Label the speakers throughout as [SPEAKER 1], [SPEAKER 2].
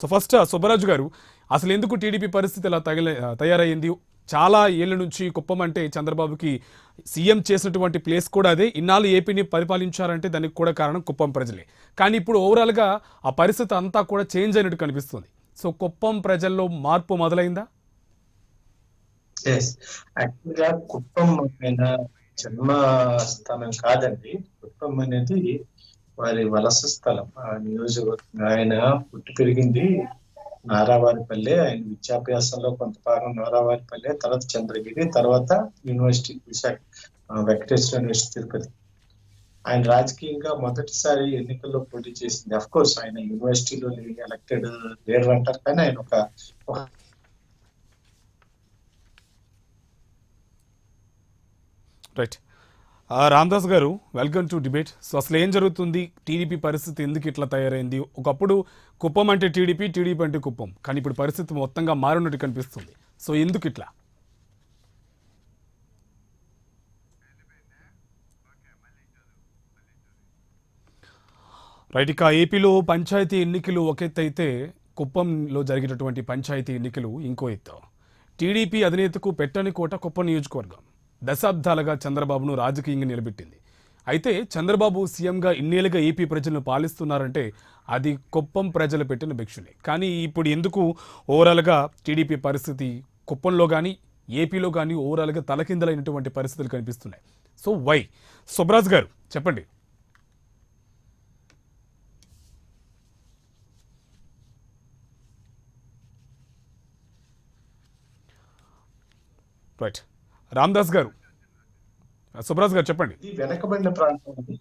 [SPEAKER 1] so first Subbaraju గారు అసలు ఎందుకు టీడీపీ పరిస్థితి ఇలా తగిల తయారయ్యింది చాలా ఏళ్ల నుంచి కుప్పం అంటే చంద్రబాబుకి సీఎం చేసినటువంటి ప్లేస్ కూడా అదే ఇన్నాళ్ళు ఏపీని పరిపాలించారంటే దానికి కూడా కారణం కుప్పం ప్రజలే కానీ ఇప్పుడు ఓవరాల్గా ఆ పరిస్థితి అంతా కూడా చేంజ్ అయినట్టు కనిపిస్తుంది సో కుప్పం ప్రజల్లో మార్పు మొదలైందా
[SPEAKER 2] ఎస్ యాక్చువల్గా కుప్పం ఆయన జన్మ స్థలం కాదండి కుప్పం అనేది వారి వలస స్థలం ఆ నియోజకవర్గం ఆయన పుట్టి పెరిగింది నారావారిపల్లె ఆయన విద్యాభ్యాసంలో కొంత భాగం నారావారిపల్లె తర్వాత చంద్రగిరి తర్వాత యూనివర్సిటీ విశాఖ ఆ, వెంకటేశ్వర యూనివర్సిటీ తిరుపతి ఆయన రాజకీయంగా మొదటిసారి ఎన్నికల్లో పోటీ చేసింది అఫ్ కోర్స్ ఆయన యూనివర్సిటీలో ఎలక్టెడ్ లీడర్ అంటారు కానీ ఆయన ఒక ఒక
[SPEAKER 1] రైట్ ఆ, రామదాస్ గారు వెల్కమ్ టు డిబేట్ సో అసలు ఏం జరుగుతుంది టీడీపీ పరిస్థితి ఎందుకు ఇట్లా తయారైంది ఒకప్పుడు కుప్పం అంటే టీడీపీ టీడీపీ అంటే కుప్పం కానీ ఇప్పుడు పరిస్థితి మొత్తంగా మారినట్టు కనిపిస్తుంది సో ఎందుకు ఇట్లా రైట్ ఇక ఏపీలో పంచాయతీ ఎన్నికలు ఒక ఎత్తు అయితే కుప్పంలో జరిగినటువంటి పంచాయతీ ఎన్నికలు ఇంకో ఎత్తు టీడీపీ అధినేతకు పెట్టని కోట కుప్పం నియోజకవర్గం దశాబ్దాలుగా చంద్రబాబును రాజకీయంగా నిలబెట్టింది అయితే చంద్రబాబు సీఎంగా ఇన్నేళ్లుగా ఏపీ ప్రజలను పాలిస్తున్నారంటే అది కుప్పం ప్రజలు పెట్టిన భిక్షులే కానీ ఇప్పుడు ఎందుకు ఓవరాల్గా టీడీపీ పరిస్థితి కుప్పంలో కానీ ఏపీలో కానీ ఓవరాల్గా తలకిందలైనటువంటి పరిస్థితులు కనిపిస్తున్నాయి సో వై సుబ్రాజ్ గారు చెప్పండి రైట్ రామ్దాస్ గారు సుబ్రాజ్ గారు చెప్పండి
[SPEAKER 2] ఇది వెనకబడిన ప్రాంతం అండి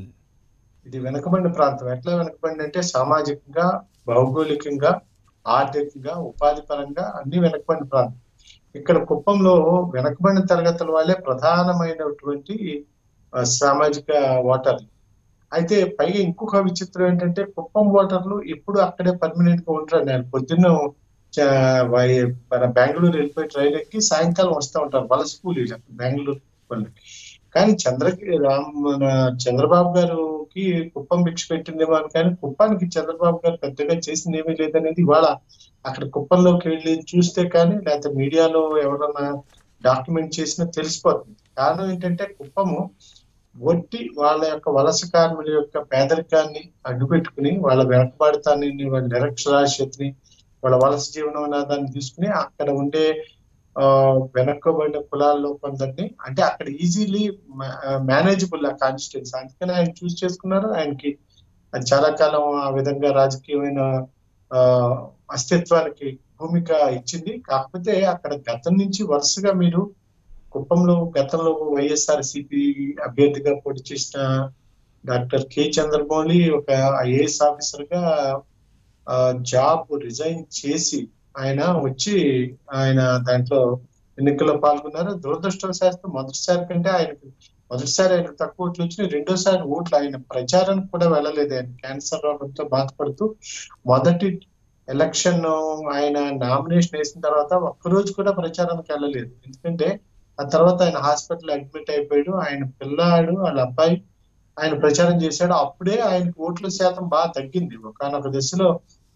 [SPEAKER 2] ఇది వెనకబడిన ప్రాంతం ఎట్లా వెనకబడింది అంటే సామాజికంగా భౌగోళికంగా ఆర్థికంగా ఉపాధి పరంగా అన్ని వెనకబడిన ప్రాంతం ఇక్కడ కుప్పంలో వెనకబడిన తరగతుల వాళ్ళే ప్రధానమైనటువంటి ఆ, సామాజిక ఓటర్లు అయితే పైగా ఇంకొక విచిత్రం ఏంటంటే కుప్పం ఓటర్లు ఎప్పుడు అక్కడే పర్మనెంట్ గా ఉంటారు నేను పొద్దున్న చ- వై- మన బెంగళూరు వెళ్ళిపోయి ట్రైన్ ఎక్కి సాయంకాలం వస్తూ ఉంటారు వలస కూలీలు బెంగళూరు వాళ్ళు కానీ చంద్రకి రామ్ మన చంద్రబాబు గారికి కుప్పం భిక్ష పెట్టిందేమో అని కానీ కుప్పానికి చంద్రబాబు గారు పెద్దగా చేసింది ఏమీ లేదనేది ఇవాళ అక్కడ కుప్పంలోకి వెళ్ళి చూస్తే కానీ లేకపోతే మీడియాలో ఎవరన్నా డాక్యుమెంట్ చేసినా తెలిసిపోతుంది కారణం ఏంటంటే కుప్పము ఒట్టి వాళ్ళ యొక్క వలస కార్మికుల యొక్క పేదరికాన్ని అడ్డుపెట్టుకుని వాళ్ళ వెనకబడతాన్ని వాళ్ళ నిరక్షరాస్యతని వాళ్ళ వలస జీవనోనాదాన్ని తీసుకుని అక్కడ ఉండే ఆ వెనక్కబడిన కులాల్లో కొందరిని అంటే అక్కడ ఈజీలీ మేనేజబుల్ ఆ కాన్స్టిట్యూన్స్ అందుకని ఆయన చూస్ చేసుకున్నారు ఆయనకి అది చాలా కాలం ఆ విధంగా రాజకీయమైన ఆ అస్తిత్వానికి భూమిక ఇచ్చింది కాకపోతే అక్కడ గతం నుంచి వరుసగా మీరు కుప్పంలో గతంలో వైఎస్ఆర్ సిపి అభ్యర్థిగా పోటీ చేసిన డాక్టర్ కె చంద్రమౌళి ఒక ఐఏఎస్ ఆఫీసర్ గా ఆ, జాబ్ రిజైన్ చేసి ఆయన వచ్చి ఆయన దాంట్లో ఎన్నికల్లో పాల్గొన్నారు దురదృష్టవశాత్తు మొదటిసారి కంటే ఆయనకు మొదటిసారి ఆయనకు తక్కువ ఓట్లు వచ్చినాయి రెండోసారి ఓట్లు ఆయన ప్రచారానికి కూడా వెళ్ళలేదు ఆయన క్యాన్సర్ రోగంతో బాధపడుతూ మొదటి ఎలక్షన్ ఆయన నామినేషన్ వేసిన తర్వాత ఒక్కరోజు కూడా ప్రచారానికి వెళ్ళలేదు ఎందుకంటే ఆ తర్వాత ఆయన హాస్పిటల్ అడ్మిట్ అయిపోయాడు ఆయన పిల్లాడు వాళ్ళ అబ్బాయి ఆయన ప్రచారం చేశాడు అప్పుడే ఆయనకు ఓట్ల శాతం బాగా తగ్గింది ఒకనొక దశలో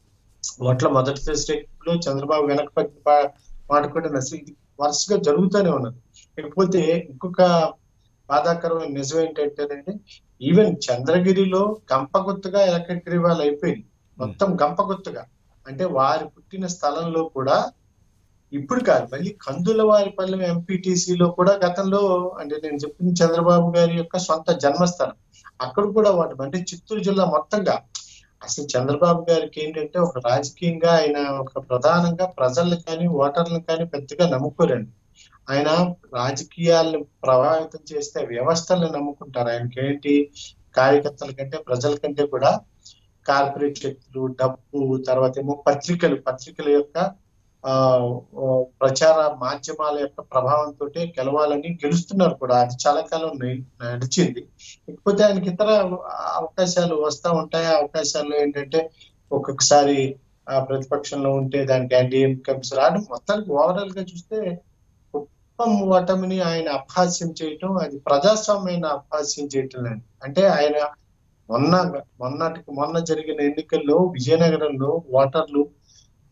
[SPEAKER 2] ఓట్ల మొదటి దశలో చంద్రబాబు వెనక మాట కూడా అసలు ఇది వరుసగా జరుగుతూనే ఉన్నది ఇకపోతే ఇంకొక బాధాకరమైన నిజం ఏంటంటేనండి ఈవెన్ చంద్రగిరిలో గంపగుత్తుగా ఏకగ్రీవాలు అయిపోయింది మొత్తం గంపగుత్తుగా అంటే వారి పుట్టిన స్థలంలో కూడా ఇప్పుడు కాదు మళ్ళీ కందుల వారిపల్లెం ఎంపీటీసీలో కూడా గతంలో అంటే నేను చెప్పింది చంద్రబాబు గారి యొక్క సొంత జన్మస్థలం అక్కడ కూడా వాటి అంటే చిత్తూరు జిల్లా మొత్తంగా అసలు చంద్రబాబు గారికి ఏంటంటే ఒక రాజకీయంగా ఆయన ఒక ప్రధానంగా ప్రజల్ని కానీ ఓటర్లను కానీ పెద్దగా నమ్ముకోరండి ఆయన రాజకీయాలను ప్రభావితం చేస్తే వ్యవస్థలను నమ్ముకుంటారు ఆయనకి ఏంటి కార్యకర్తల కంటే ప్రజల కంటే కూడా కార్పొరేట్ శక్తులు డబ్బు తర్వాత ఏమో పత్రికలు పత్రికల యొక్క ఆ ఓ ప్రచార మాధ్యమాల యొక్క ప్రభావంతో గెలవాలని గెలుస్తున్నారు కూడా అది చాలా కాలం న- నడిచింది ఇకపోతే ఆయనకి ఇతర అవకాశాలు వస్తా ఉంటాయి ఆ అవకాశాలు ఏంటంటే ఒక్కొక్కసారి ఆ ప్రతిపక్షంలో ఉంటే దానికి యాంటీ ఇన్కమ్స్ రావడం మొత్తానికి ఓవరాల్ గా చూస్తే కుప్పం ఓటమిని ఆయన అపహాస్యం చేయటం అది ప్రజాస్వామ్యాన్ని అపహాస్యం చేయటం లేదు అంటే ఆయన మొన్న మొన్నటికి మొన్న జరిగిన ఎన్నికల్లో విజయనగరంలో ఓటర్లు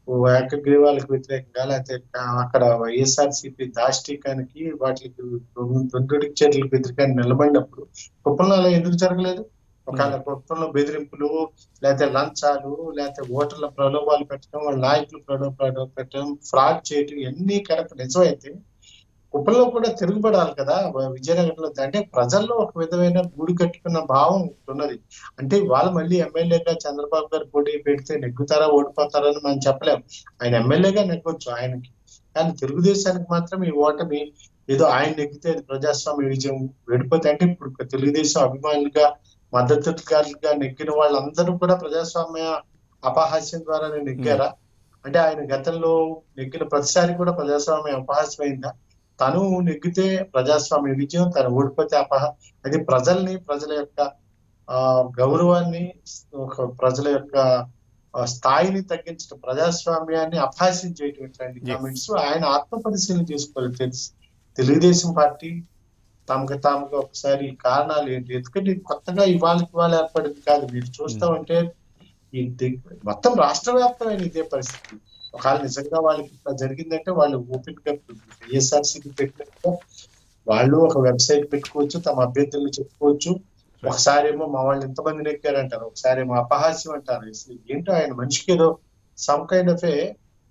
[SPEAKER 2] ఏకగ్రీవాలకు వ్యతిరేకంగా లేకపోతే అక్కడ వైఎస్ఆర్సీపీ దాష్టీకానికి వాటికి దొందుడికి చర్యలకు వ్యతిరేకంగా నిలబడినప్పుడు కుప్పంలో అలా ఎందుకు జరగలేదు ఒకవేళ కుప్పంలో బెదిరింపులు లేకపోతే లంచాలు లేకపోతే ఓటర్ల ప్రలోభాలు పెట్టడం వాళ్ళ నాయకులు ప్రలోభాలు పెట్టడం ఫ్రాడ్ చేయడం ఇవన్నీ కనుక నిజమైతే కుప్పంలో కూడా తిరుగుబడాలి కదా విజయనగరంలో అంటే ప్రజల్లో ఒక విధమైన గూడు కట్టుకున్న భావం ఉన్నది అంటే వాళ్ళు మళ్ళీ ఎమ్మెల్యేగా చంద్రబాబు గారు పోటీ పెడితే నెగ్గుతారా ఓడిపోతారా అని మనం చెప్పలేం ఆయన ఎమ్మెల్యేగా నెగ్గొచ్చు ఆయనకి కానీ తెలుగుదేశానికి మాత్రం ఈ ఓటమి ఏదో ఆయన నెగ్గితే అది ప్రజాస్వామ్య విజయం వెళ్ళిపోతే అంటే ఇప్పుడు తెలుగుదేశం అభిమానులుగా మద్దతుదారులుగా నెగ్గిన వాళ్ళందరూ కూడా ప్రజాస్వామ్య అపహాస్యం ద్వారానే నెగ్గారా అంటే ఆయన గతంలో నెగ్గిన ప్రతిసారి కూడా ప్రజాస్వామ్యం అపహాస్యమైందా తను నెగ్గితే ప్రజాస్వామ్య విజయం తను ఓడిపోతే అపహ అది ప్రజల్ని ప్రజల యొక్క ఆ గౌరవాన్ని ఒక ప్రజల యొక్క స్థాయిని తగ్గించడం ప్రజాస్వామ్యాన్ని అపహాస్యం చేయటం కామెంట్స్ ఆయన ఆత్మ పరిశీలన చేసుకోవాలి తెలుసు తెలుగుదేశం పార్టీ తమకు తాముగా ఒకసారి కారణాలు ఏంటి ఎందుకంటే కొత్తగా ఇవాళకి ఇవాళ ఏర్పడింది కాదు మీరు చూస్తామంటే ఈ మొత్తం రాష్ట్ర వ్యాప్తమైన ఇదే పరిస్థితి ఒకవేళ నిజంగా వాళ్ళకి ఇట్లా జరిగిందంటే వాళ్ళు ఓపెన్ గా వైఎస్ఆర్సీకి పెట్టినట్టుగా వాళ్ళు ఒక వెబ్సైట్ పెట్టుకోవచ్చు తమ అభ్యర్థులను చెప్పుకోవచ్చు ఒకసారి ఏమో మా వాళ్ళు ఎంతమంది నెక్కారంటారు ఒకసారి ఏమో అపహాస్యం అంటారు ఏంటో ఆయన మనిషికి ఏదో సమ్ కైండ్ ఆఫ్ ఏ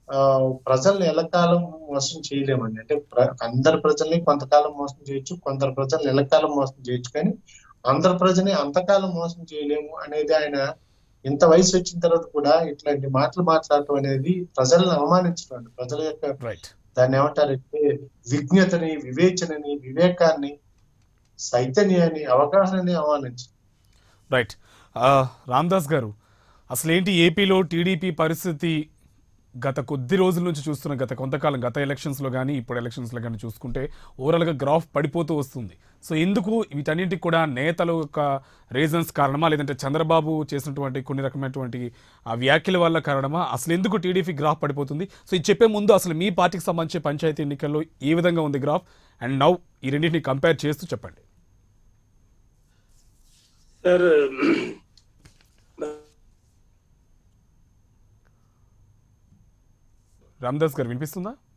[SPEAKER 2] ప్రజల్ని ఎల్లకాలం మోసం చేయలేమండి అంటే అందరి ప్రజల్ని కొంతకాలం మోసం చేయొచ్చు కొందరు ప్రజల్ని ఎల్లకాలం మోసం చేయొచ్చు కానీ అందరి ప్రజల్ని అంతకాలం మోసం చేయలేము అనేది ఆయన ఇంత వయసు వచ్చిన తర్వాత కూడా ఇట్లాంటి మాటలు మాట్లాడటం అనేది ప్రజలను అవమానించడం ప్రజల యొక్క దాన్ని ఏమంటారంటే విజ్ఞతని వివేచనని వివేకాన్ని చైతన్యాన్ని అవగాహనని అవమానించడం
[SPEAKER 1] రైట్ రామ్దాస్ గారు అసలు ఏంటి ఏపీలో టీడీపీ పరిస్థితి గత కొద్ది రోజుల నుంచి చూస్తున్న గత కొంతకాలం గత ఎలక్షన్స్లో కానీ ఇప్పుడు ఎలక్షన్స్లో కానీ చూసుకుంటే ఓవరాల్గా గ్రాఫ్ పడిపోతూ వస్తుంది సో ఎందుకు వీటన్నింటికి కూడా నేతల యొక్క రీజన్స్ కారణమా లేదంటే చంద్రబాబు చేసినటువంటి కొన్ని రకమైనటువంటి ఆ వ్యాఖ్యల వల్ల కారణమా అసలు ఎందుకు టీడీపీ గ్రాఫ్ పడిపోతుంది సో ఇది చెప్పే ముందు అసలు మీ పార్టీకి సంబంధించి పంచాయతీ ఎన్నికల్లో ఏ విధంగా ఉంది గ్రాఫ్ అండ్ నౌ ఈ రెండింటిని కంపేర్ చేస్తూ చెప్పండి
[SPEAKER 3] సార్
[SPEAKER 1] రామ్దాస్ గారు వినిపిస్తుందా